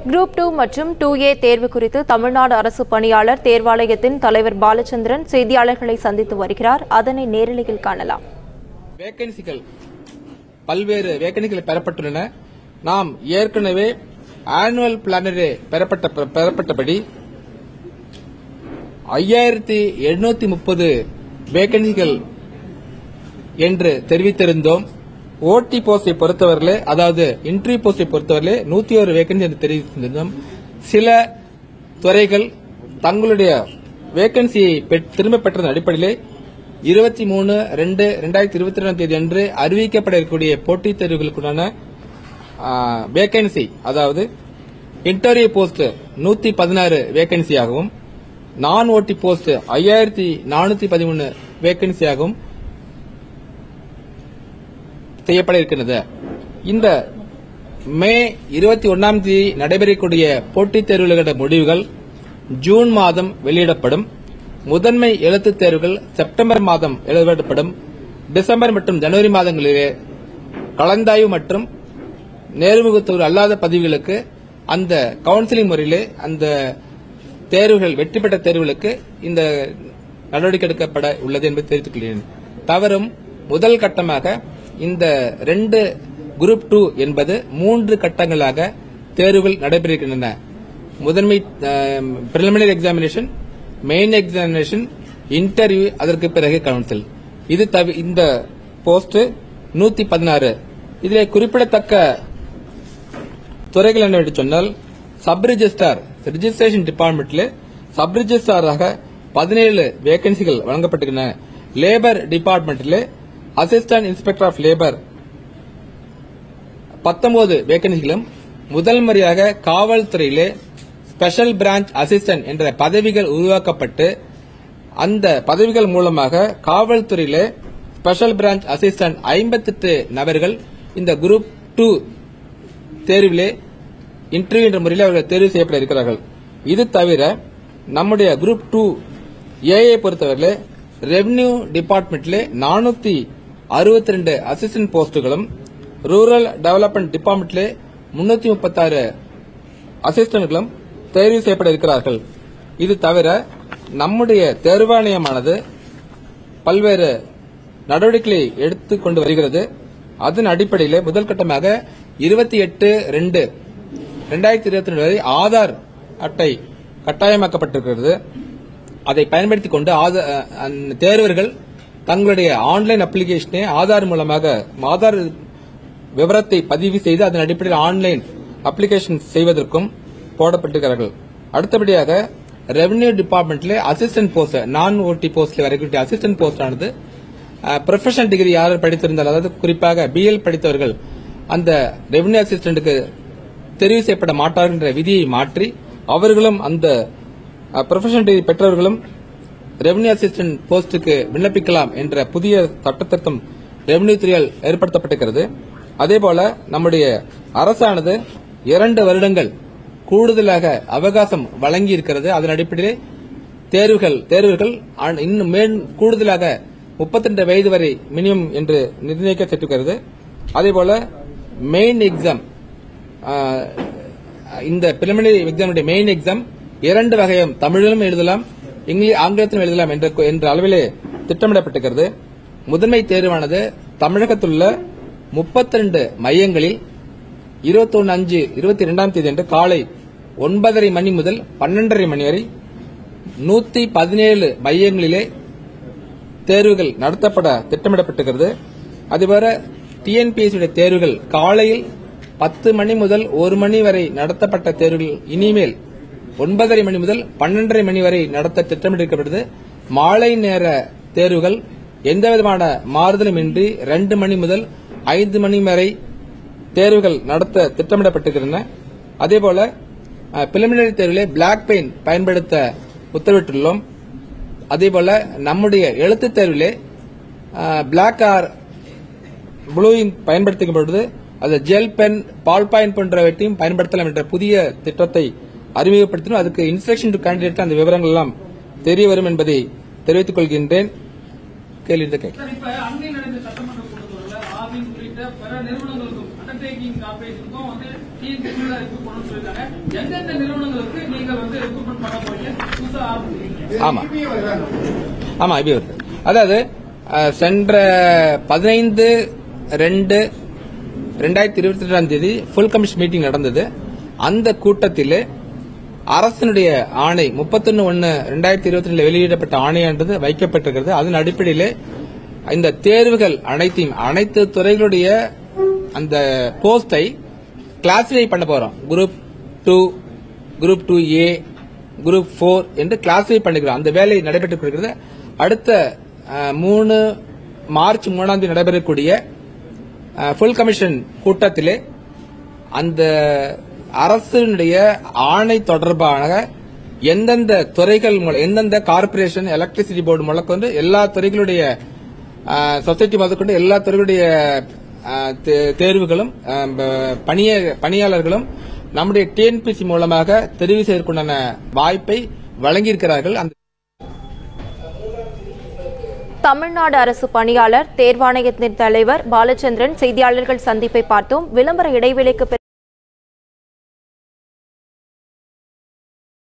group two மற்றும் two A தேர்வு குறித்து தமிழ்நாடு அரசு பணியாளர் தேர்வாலயத்தின் தலைவர் பாலச்சந்திரன் செய்தியாளர்களை சந்தித்து வருகிறார் அதனை நேரலையில் காணலாம் வேகன்சிகள் பல்வேறு வேகன்சிகள் பெறப்பட்டுள்ளன நாம் ஏற்கனவே ஆனுவல் பிளானரே பெறப்பட்ட பெறப்பட்டபடி ஐயாயிரத்தி எழுநூத்தி முப்பது வேகன்சிகள் என்று தெரிவித்திருந்தோம் ஓடி போஸ்டை பொறுத்தவரையிலே அதாவது இன்டர்வியூ போஸ்டை பொறுத்தவரையிலே நூத்தி ஒரு வேகன்சி என்று தெரிவித்திருந்தோம் சில துறைகள் தங்களுடைய வேகன்சியை பெற்- திரும்ப பெற்றதன் அடிப்படையிலே இருபத்தி மூணு ரெண்டு ரெண்டாயிரத்தி இருபத்தி ரெண்டாம் தேதி அன்று அறிவிக்கப்பட இருக்கக்கூடிய போட்டித் தேர்வுகளுக்குண்டான வேகன்சி அதாவது இன்டர்வியூ போஸ்ட் நூத்தி பதினாறு வேகன்சியாகவும் நான் ஓட்டி போஸ்ட் ஐயாயிரத்தி நானூத்தி பதிமூணு வேகன்சியாகவும் செய்யப்பட இருக்கின்றது இந்த மே இருபத்தி ஒன்னாம் தேதி நடைபெறக்கூடிய போட்டித் தேர்வுகளோட முடிவுகள் ஜூன் மாதம் வெளியிடப்படும் முதன்மை எழுத்துத் தேர்வுகள் செப்டம்பர் மாதம் வெளியிடப்படும் டிசம்பர் மற்றும் ஜனவரி மாதங்களிலே கலந்தாய்வு மற்றும் நேர்முகத்தோர் அல்லாத பதவிகளுக்கு அந்த கவுன்சிலிங் முறையிலே அந்த தேர்வுகள் வெற்றி பெற்ற தேர்வுகளுக்கு இந்த நடவடிக்கை எடுக்கப்பட உள்ளது என்பதை தெரிவித்துக் கொள்கிறேன் தவறும் முதல் கட்டமாக இந்த ரெண்டு குரூப் டூ என்பது மூன்று கட்டங்களாக தேர்வுகள் நடைபெறுகின்றன முதன்மை preliminary examination main examination interview அதற்கு பிறகு கவுன்சில் இது தவி இந்த போஸ்ட் நூத்தி பதினாறு இதில் குறிப்பிடத்தக்க துறைகள் என்னவென்று சொன்னால் சப் ரிஜிஸ்டார் ரிஜிஸ்ட்ரேஷன் டிபார்ட்மெண்ட்ல சப் ரிஜிஸ்டாராக பதினேழு வேகன்சிகள் வழங்கப்பட்டுள்ளன லேபர் டிபார்ட்மெண்ட்ல அசிஸ்டன்ட் இன்ஸ்பெக்டர் ஆஃப் லேபர் பத்தொன்பது வேகன்சிகளும் முதல் முறையாக காவல்துறையிலே ஸ்பெஷல் பிரான்ச் அசிஸ்டன்ட் என்ற பதவிகள் உருவாக்கப்பட்டு அந்த பதவிகள் மூலமாக காவல்துறையிலே ஸ்பெஷல் பிரான்ச் அசிஸ்டன்ட் ஐம்பத்தெட்டு நபர்கள் இந்த குரூப் டூ தேர்விலே இன்டர்வியூ என்ற முறையில் அவர்கள் தேர்வு செய்யப்பட இருக்கிறார்கள் இது தவிர நம்முடைய குரூப் டூ ஏஐ பொறுத்தவரையிலே ரெவென்யூ டிபார்ட்மெண்ட்ல நானூத்தி அறுபத்தி ரெண்டு அசிஸ்டன்ட் போஸ்டுகளும் ரூரல் டெவலப்மெண்ட் டிபார்ட்மெண்ட்ல முன்னூத்தி முப்பத்தாறு அசிஸ்டன்ட்களும் தேர்வு செய்யப்பட இருக்கிறார்கள் இது தவிர நம்முடைய தேர்வாணையமானது பல்வேறு நடவடிக்கைகளை எடுத்துக் கொண்டு வருகிறது அதன் அடிப்படையில் முதல் கட்டமாக இருபத்தி எட்டு ரெண்டு ரெண்டாயிரத்தி இருபத்தி ரெண்டு வரை ஆதார் அட்டை கட்டாயமாக்கப்பட்டிருக்கிறது அதை பயன்படுத்திக் கொண்டு ஆத- அந்த தேர்வர்கள் தங்களுடைய ஆன்லைன் அப்ளிகேஷனை ஆதார் மூலமாக ஆதார் விவரத்தை பதிவு செய்து அதன் அடிப்படையில் ஆன்லைன் அப்ளிகேஷன் செய்வதற்கும் போடப்பட்டிருக்கிறார்கள் அடுத்தபடியாக ரெவென்யூ டிபார்ட்மெண்ட்ல அசிஸ்டன்ட் போஸ்ட் நான் ஓடி போஸ்ட்ல வரக்கூடிய அசிஸ்டன்ட் போஸ்ட் ஆனது ப்ரொஃபஷனல் டிகிரி யார் படித்திருந்தால் அதாவது குறிப்பாக பிஎல் படித்தவர்கள் அந்த ரெவென்யூ அசிஸ்டன்ட்டுக்கு தெரிவு செய்யப்பட மாட்டார்கள் என்ற விதியை மாற்றி அவர்களும் அந்த ப்ரொஃபஷனல் டிகிரி பெற்றவர்களும் ரெவென்யூ அசிஸ்டன்ட் போஸ்டுக்கு விண்ணப்பிக்கலாம் என்ற புதிய சட்டத்திருத்தம் ரெவென்யூ துறையால் ஏற்படுத்தப்பட்டிருக்கிறது அதேபோல நம்முடைய அரசானது இரண்டு வருடங்கள் கூடுதலாக அவகாசம் வழங்கி இருக்கிறது அதன் அடிப்படையில் தேர்வுகள் தேர்வுகள் ஆண்- இன்னும் மேல் கூடுதலாக 32 வயது வரை மினிமம் என்று நிர்ணயிக்கப்பட்டிருக்கிறது அதேபோல மெயின் எக்ஸாம் இந்த பிரிலிமினரி எக்ஸாமுடைய மெயின் எக்ஸாம் இரண்டு வகையும் தமிழிலும் எழுதலாம் இங்கிலீஷ் ஆங்கிலத்திலும் எழுதலாம் என்ற என்ற அளவிலே திட்டமிடப்பட்டிருக்கிறது முதன்மை தேர்வானது தமிழகத்தில் உள்ள 32 மையங்களில் இருபத்தொன்னு அஞ்சு இருபத்தி இரண்டாம் தேதி அன்று காலை ஒன்பதரை மணி முதல் பன்னெண்டரை மணி வரை நூத்தி பதினேழு மையங்களிலே தேர்வுகள் நடத்தப்பட திட்டமிடப்பட்டிருக்கிறது அதுபோல டிஎன்பிஎஸ்சி தேர்வுகள் காலையில் பத்து மணி முதல் ஒரு மணி வரை நடத்தப்பட்ட தேர்வுகள் இனிமேல் ஒன்பதரை மணி முதல் பன்னெண்டரை மணி வரை நடத்த திட்டமிட்டிருக்கிறது மாலை நேர தேர்வுகள் எந்தவிதமான மாறுதலும் இன்றி ரெண்டு மணி முதல் ஐந்து மணி வரை தேர்வுகள் நடத்த திட்டமிடப்பட்டிருக்கின்றன அதேபோல பிலிமினரி தேர்விலே பிளாக் பெயின் பயன்படுத்த உத்தரவிட்டுள்ளோம் அதேபோல நம்முடைய எழுத்துத் தேர்விலே பிளாக் ஆர் ப்ளூ இங்க் பயன்படுத்தும் பொழுது அது ஜெல் பென் பால் பாயின் போன்றவற்றையும் பயன்படுத்தலாம் என்ற புதிய திட்டத்தை அறிமுகப்படுத்தினோம் அதுக்கு இன்ஸ்ட்ரக்ஷன் டு கேண்டிடேட் அந்த விவரங்கள் எல்லாம் தெரிய வரும் என்பதை தெரிவித்துக் கொள்கின்றேன் கேள்வி இந்த கேட்க சார் இப்ப அண்மை நடந்த சட்டமன்ற கூட்டத்தொடரில் ஆவின் உள்ளிட்ட பிற நிறுவனங்களுக்கும் அண்டர்டேக் மேக்கிங் கார்பரேஷனுக்கும் வந்து டிஎன்பிசியில் ரெக்ரூட் பண்ணணும்னு சொல்லியிருக்காங்க எந்தெந்த நிறுவனங்களுக்கு நீங்கள் வந்து ரெக்ரூட்மெண்ட் பண்ண போறீங்க புதுசாக ஆரம்பிச்சிருக்கீங்க ஆமா ஆமா இப்படி வருது அதாவது அஹ், சென்ற பதினைந்து ரெண்டு ரெண்டாயிரத்தி இருபத்தி ரெண்டாம் தேதி ஃபுல் கமிஷன் மீட்டிங் நடந்தது அந்த கூட்டத்தில் அரசினுடைய ஆணை முப்பத்தொன்னு ஒன்னு ரெண்டாயிரத்தி இருபத்தி ரெண்டுல வெளியிடப்பட்ட ஆணையானது வைக்கப்பட்டிருக்கிறது அதன் அடிப்படையில் இந்த தேர்வுகள் அனைத்தையும் அனைத்து துறைகளுடைய அந்த போஸ்டை கிளாசிஃபை பண்ண போறோம் group two group two A group four என்று கிளாசிஃபை பண்ணிக்கிறோம் அந்த வேலை நடைபெற்றுக் கொண்டிருக்கிறது அடுத்த அஹ், மூணு மார்ச் மூணாம் தேதி நடைபெறக்கூடிய ஃபுல் கமிஷன் கூட்டத்திலே அந்த அரசினுடைய ஆணை தொடர்பாக எந்தெந்த துறைகள் மூலம் எந்தெந்த கார்ப்பரேஷன் எலக்ட்ரிசிட்டி போர்டு முதற்கொண்டு எல்லா துறைகளுடைய சொசைட்டி முதற்கொண்டு எல்லா துறைகளுடைய அஹ், தே- தேர்வுகளும் அஹ், ப- பணிய பணியாளர்களும் நம்முடைய டிஎன்பிசி மூலமாக தெரிவு செய்வதற்குண்டான வாய்ப்பை வழங்கியிருக்கிறார்கள் அந்த தமிழ்நாடு அரசு பணியாளர் தேர்வாணையத்தின் தலைவர் பாலச்சந்திரன் செய்தியாளர்கள் சந்திப்பை பார்த்தோம் விளம்பர இடைவேளைக்கு பிறகு